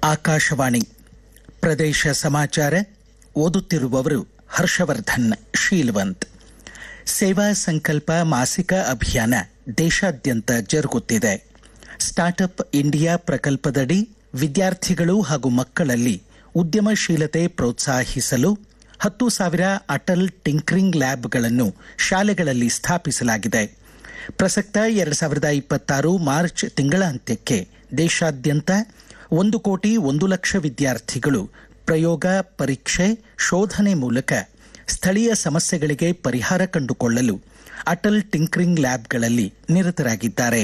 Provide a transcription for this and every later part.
ಆಕಾಶವಾಣಿ ಪ್ರದೇಶ ಸಮಾಚಾರ ಓದುತ್ತಿರುವವರು ಹರ್ಷವರ್ಧನ್ ಶೀಲ್ವಂತ್ ಸೇವಾ ಸಂಕಲ್ಪ ಮಾಸಿಕ ಅಭಿಯಾನ ದೇಶಾದ್ಯಂತ ಜರುಗುತ್ತಿದೆ ಸ್ಟಾರ್ಟ್ಅಪ್ ಇಂಡಿಯಾ ಪ್ರಕಲ್ಪದಡಿ ವಿದ್ಯಾರ್ಥಿಗಳು ಹಾಗೂ ಮಕ್ಕಳಲ್ಲಿ ಉದ್ಯಮಶೀಲತೆ ಪ್ರೋತ್ಸಾಹಿಸಲು ಹತ್ತು ಸಾವಿರ ಅಟಲ್ ಟಿಂಕರಿಂಗ್ ಲ್ಯಾಬ್ಗಳನ್ನು ಶಾಲೆಗಳಲ್ಲಿ ಸ್ಥಾಪಿಸಲಾಗಿದೆ ಪ್ರಸಕ್ತ ಎರಡು ಸಾವಿರದ ಇಪ್ಪತ್ತಾರು ಮಾರ್ಚ್ ತಿಂಗಳ ಅಂತ್ಯಕ್ಕೆ ದೇಶಾದ್ಯಂತ ಒಂದು ಕೋಟಿ ಒಂದು ಲಕ್ಷ ವಿದ್ಯಾರ್ಥಿಗಳು ಪ್ರಯೋಗ ಪರೀಕ್ಷೆ ಶೋಧನೆ ಮೂಲಕ ಸ್ಥಳೀಯ ಸಮಸ್ಯೆಗಳಿಗೆ ಪರಿಹಾರ ಕಂಡುಕೊಳ್ಳಲು ಅಟಲ್ ಟಿಂಕರಿಂಗ್ ಲ್ಯಾಬ್ಗಳಲ್ಲಿ ನಿರತರಾಗಿದ್ದಾರೆ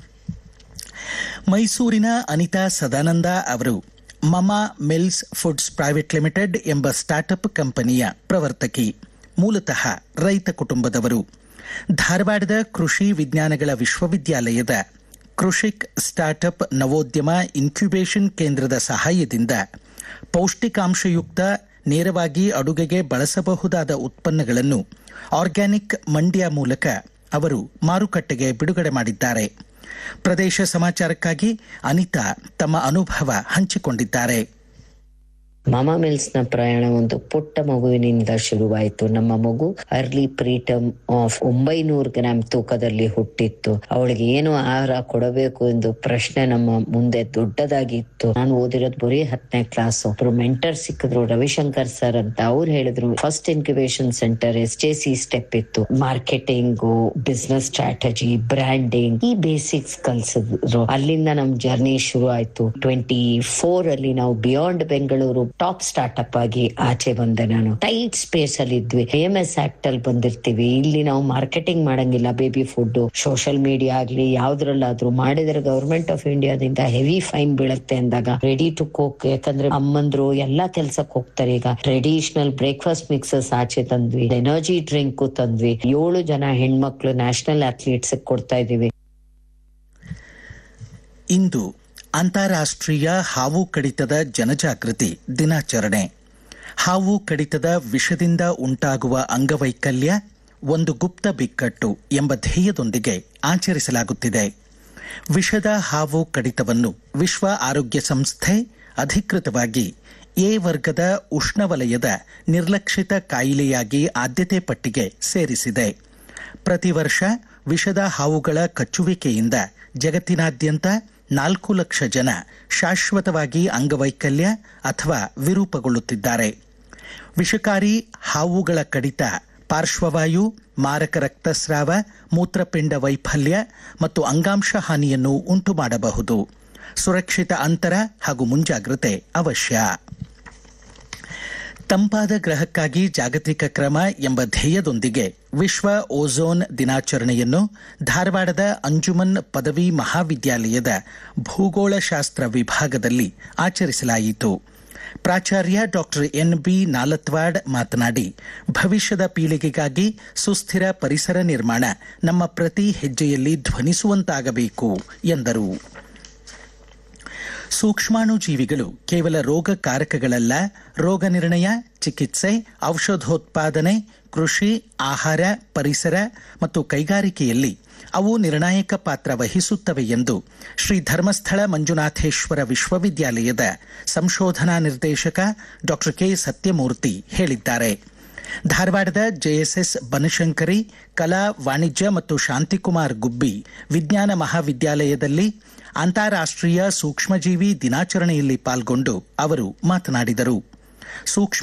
ಮೈಸೂರಿನ ಅನಿತಾ ಸದಾನಂದ ಅವರು Mama Mills Foods Private Limited ಎಂಬ ಸ್ಟಾರ್ಟ್ಅಪ್ ಕಂಪನಿಯ ಪ್ರವರ್ತಕಿ ಮೂಲತಃ ರೈತ ಕುಟುಂಬದವರು ಧಾರವಾಡದ ಕೃಷಿ ವಿಜ್ಞಾನಗಳ ವಿಶ್ವವಿದ್ಯಾಲಯದ ಕೃಷಿಕ್ ಸ್ಟಾರ್ಟ್ಅಪ್ ನವೋದ್ಯಮ ಇನ್ಕ್ಯುಬೇಷನ್ ಕೇಂದ್ರದ ಸಹಾಯದಿಂದ ಪೌಷ್ಟಿಕಾಂಶಯುಕ್ತ ನೇರವಾಗಿ ಅಡುಗೆಗೆ ಬಳಸಬಹುದಾದ ಉತ್ಪನ್ನಗಳನ್ನು ಆರ್ಗ್ಯಾನಿಕ್ ಮಂಡ್ಯ ಮೂಲಕ ಅವರು ಮಾರುಕಟ್ಟೆಗೆ ಬಿಡುಗಡೆ ಮಾಡಿದ್ದಾರೆ ಪ್ರದೇಶ ಸಮಾಚಾರಕ್ಕಾಗಿ ಅನಿತಾ ತಮ್ಮ ಅನುಭವ ಹಂಚಿಕೊಂಡಿದ್ದಾರೆ ಮಾಮಾ ಮಿಲ್ಸ್ ನ ಪ್ರಯಾಣ ಒಂದು ಪುಟ್ಟ ಮಗುವಿನಿಂದ ಶುರುವಾಯಿತು ನಮ್ಮ ಮಗು ಅರ್ಲಿ ಪ್ರೀಟಮ್ ಆಫ್ ಒಂಬೈನೂರು ಗ್ರಾಂ ತೂಕದಲ್ಲಿ ಹುಟ್ಟಿತ್ತು ಅವಳಿಗೆ ಏನು ಆಹಾರ ಕೊಡಬೇಕು ಎಂದು ಪ್ರಶ್ನೆ ನಮ್ಮ ಮುಂದೆ ದೊಡ್ಡದಾಗಿತ್ತು ನಾನು ಓದಿರೋದು ಬರೀ ಹತ್ತನೇ ಕ್ಲಾಸ್ ಒಬ್ರು ಮೆಂಟರ್ ಸಿಕ್ಕಿದ್ರು ರವಿಶಂಕರ್ ಸರ್ ಅಂತ ಅವ್ರು ಹೇಳಿದ್ರು first incubation centre S J C step ಇತ್ತು ಮಾರ್ಕೆಟಿಂಗ್ ಬಿಸ್ನೆಸ್ ಸ್ಟ್ರಾಟಜಿ ಬ್ರ್ಯಾಂಡಿಂಗ್ ಈ ಬೇಸಿಕ್ಸ್ ಕಲ್ಸಿದ್ರು ಅಲ್ಲಿಂದ ನಮ್ ಜರ್ನಿ ಶುರು ಆಯ್ತು ಟ್ವೆಂಟಿ ಫೋರ್ ಅಲ್ಲಿ ನಾವು ಬಿಯಾಂಡ್ ಬೆಂಗಳೂರು ಟಾಪ್ ಸ್ಟಾರ್ಟ್ಅಪ್ ಆಗಿ ಆಚೆ ಬಂದೆ ನಾನು ಟೈಟ್ ಸ್ಪೇಸ್ ಅಲ್ಲಿ ಇದ್ವಿ ಎಂ ಎಸ್ ಆಕ್ಟ್ ಅಲ್ಲಿ ಬಂದಿರ್ತೀವಿ ಇಲ್ಲಿ ನಾವು ಮಾರ್ಕೆಟಿಂಗ್ ಮಾಡಂಗಿಲ್ಲ ಬೇಬಿ ಫುಡ್ ಸೋಷಿಯಲ್ ಮೀಡಿಯಾ ಆಗ್ಲಿ ಯಾವ್ದ್ರಲ್ಲಾದ್ರೂ ಮಾಡಿದ್ರೆ ಗವರ್ಮೆಂಟ್ ಆಫ್ ಇಂಡಿಯಾದಿಂದ ಹೆವಿ ಫೈನ್ ಬೀಳುತ್ತೆ ಅಂದಾಗ ರೆಡಿ ಟು ಕುಕ್ ಯಾಕಂದ್ರೆ ಅಮ್ಮಂದ್ರು ಎಲ್ಲಾ ಕೆಲ್ಸಕ್ಕೆ ಹೋಗ್ತಾರೆ ಈಗ ಟ್ರೆಡಿಷನಲ್ ಬ್ರೇಕ್ಫಾಸ್ಟ್ ಮಿಕ್ಸಸ್ ಆಚೆ ತಂದ್ವಿ ಎನರ್ಜಿ ಡ್ರಿಂಕ್ ತಂದ್ವಿ ಏಳು ಜನ ಹೆಣ್ಮಕ್ಳು ನ್ಯಾಷನಲ್ ಅಥ್ಲೀಟ್ಸ್ ಕೊಡ್ತಾ ಇದೀವಿ ಇಂದು ಅಂತಾರಾಷ್ಟ್ರೀಯ ಹಾವು ಕಡಿತದ ಜನಜಾಗೃತಿ ದಿನಾಚರಣೆ ಹಾವು ಕಡಿತದ ವಿಷದಿಂದ ಉಂಟಾಗುವ ಅಂಗವೈಕಲ್ಯ ಒಂದು ಗುಪ್ತ ಬಿಕ್ಕಟ್ಟು ಎಂಬ ಧ್ಯೇಯದೊಂದಿಗೆ ಆಚರಿಸಲಾಗುತ್ತಿದೆ ವಿಷದ ಹಾವು ಕಡಿತವನ್ನು ವಿಶ್ವ ಆರೋಗ್ಯ ಸಂಸ್ಥೆ ಅಧಿಕೃತವಾಗಿ ಎ ವರ್ಗದ ಉಷ್ಣವಲಯದ ನಿರ್ಲಕ್ಷಿತ ಕಾಯಿಲೆಯಾಗಿ ಆದ್ಯತೆ ಪಟ್ಟಿಗೆ ಸೇರಿಸಿದೆ ಪ್ರತಿ ವರ್ಷ ವಿಷದ ಹಾವುಗಳ ಕಚ್ಚುವಿಕೆಯಿಂದ ಜಗತ್ತಿನಾದ್ಯಂತ ನಾಲ್ಕು ಲಕ್ಷ ಜನ ಶಾಶ್ವತವಾಗಿ ಅಂಗವೈಕಲ್ಯ ಅಥವಾ ವಿರೂಪಗೊಳ್ಳುತ್ತಿದ್ದಾರೆ ವಿಷಕಾರಿ ಹಾವುಗಳ ಕಡಿತ ಪಾರ್ಶ್ವವಾಯು ಮಾರಕ ರಕ್ತಸ್ರಾವ ಮೂತ್ರಪಿಂಡ ವೈಫಲ್ಯ ಮತ್ತು ಅಂಗಾಂಶ ಹಾನಿಯನ್ನು ಉಂಟು ಮಾಡಬಹುದು ಸುರಕ್ಷಿತ ಅಂತರ ಹಾಗೂ ಮುಂಜಾಗ್ರತೆ ಅವಶ್ಯ ತಂಪಾದ ಗ್ರಹಕ್ಕಾಗಿ ಜಾಗತಿಕ ಕ್ರಮ ಎಂಬ ಧ್ಯೇಯದೊಂದಿಗೆ ವಿಶ್ವ ಓಝೋನ್ ದಿನಾಚರಣೆಯನ್ನು ಧಾರವಾಡದ ಅಂಜುಮನ್ ಪದವಿ ಮಹಾವಿದ್ಯಾಲಯದ ಭೂಗೋಳಶಾಸ್ತ್ರ ವಿಭಾಗದಲ್ಲಿ ಆಚರಿಸಲಾಯಿತು ಪ್ರಾಚಾರ್ಯ ಡಾಕ್ಟರ್ ಎನ್ ಬಿ ನಾಲತ್ವಾಡ್ ಮಾತನಾಡಿ ಭವಿಷ್ಯದ ಪೀಳಿಗೆಗಾಗಿ ಸುಸ್ಥಿರ ಪರಿಸರ ನಿರ್ಮಾಣ ನಮ್ಮ ಪ್ರತಿ ಹೆಜ್ಜೆಯಲ್ಲಿ ಧ್ವನಿಸುವಂತಾಗಬೇಕು ಎಂದರು ಸೂಕ್ಷ್ಮಾಣು ಜೀವಿಗಳು ಕೇವಲ ರೋಗಕಾರಕಗಳಲ್ಲ ರೋಗ ನಿರ್ಣಯ ಚಿಕಿತ್ಸೆ ಔಷಧೋತ್ಪಾದನೆ ಕೃಷಿ ಆಹಾರ ಪರಿಸರ ಮತ್ತು ಕೈಗಾರಿಕೆಯಲ್ಲಿ ಅವು ನಿರ್ಣಾಯಕ ಪಾತ್ರ ವಹಿಸುತ್ತವೆ ಎಂದು ಶ್ರೀ ಧರ್ಮಸ್ಥಳ ಮಂಜುನಾಥೇಶ್ವರ ವಿಶ್ವವಿದ್ಯಾಲಯದ ಸಂಶೋಧನಾ ನಿರ್ದೇಶಕ ಡಾಕ್ಟರ್ ಕೆ ಸತ್ಯಮೂರ್ತಿ ಹೇಳಿದ್ದಾರೆ ಧಾರವಾಡದ ಜೆಎಸ್ಎಸ್ ಬನಶಂಕರಿ ಕಲಾ ವಾಣಿಜ್ಯ ಮತ್ತು ಶಾಂತಿಕುಮಾರ್ ಗುಬ್ಬಿ ವಿಜ್ಞಾನ ಮಹಾವಿದ್ಯಾಲಯದಲ್ಲಿ ಅಂತಾರಾಷ್ಟ್ರೀಯ ಸೂಕ್ಷ್ಮಜೀವಿ ದಿನಾಚರಣೆಯಲ್ಲಿ ಪಾಲ್ಗೊಂಡು ಅವರು ಮಾತನಾಡಿದರು ಸೂಕ್ಷ್ಮ